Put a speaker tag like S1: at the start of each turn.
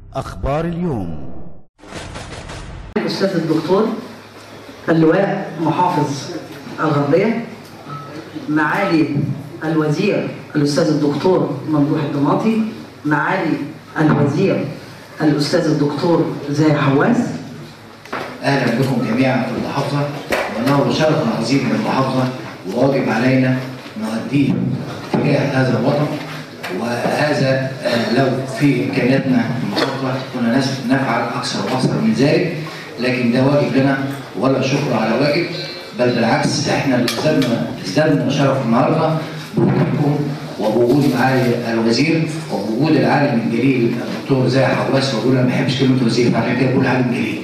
S1: أخبار اليوم
S2: الأستاذ الدكتور اللواء محافظ الغربية معالي الوزير الأستاذ الدكتور ممدوح الضماطي معالي الوزير الأستاذ الدكتور زاهي حواس
S3: اهلا بكم جميعا في المحافظه ونرى شرف عظيم للمحافظه وواجب علينا نؤديه تجاه هذا الوطن وهذا آه، لو في امكانياتنا في المحافظه كنا نس- نفعل اكثر واكثر من ذلك لكن ده واجب لنا ولا شكر على واجب بل بالعكس احنا اللي ازددنا ازددنا شرف النهارده بوجودكم وبوجود معالي الوزير وبوجود العالم الجليل الدكتور زاهي حواس وبقول انا ما بحبش كلمه وزير فعشان كده بقول عالم جليل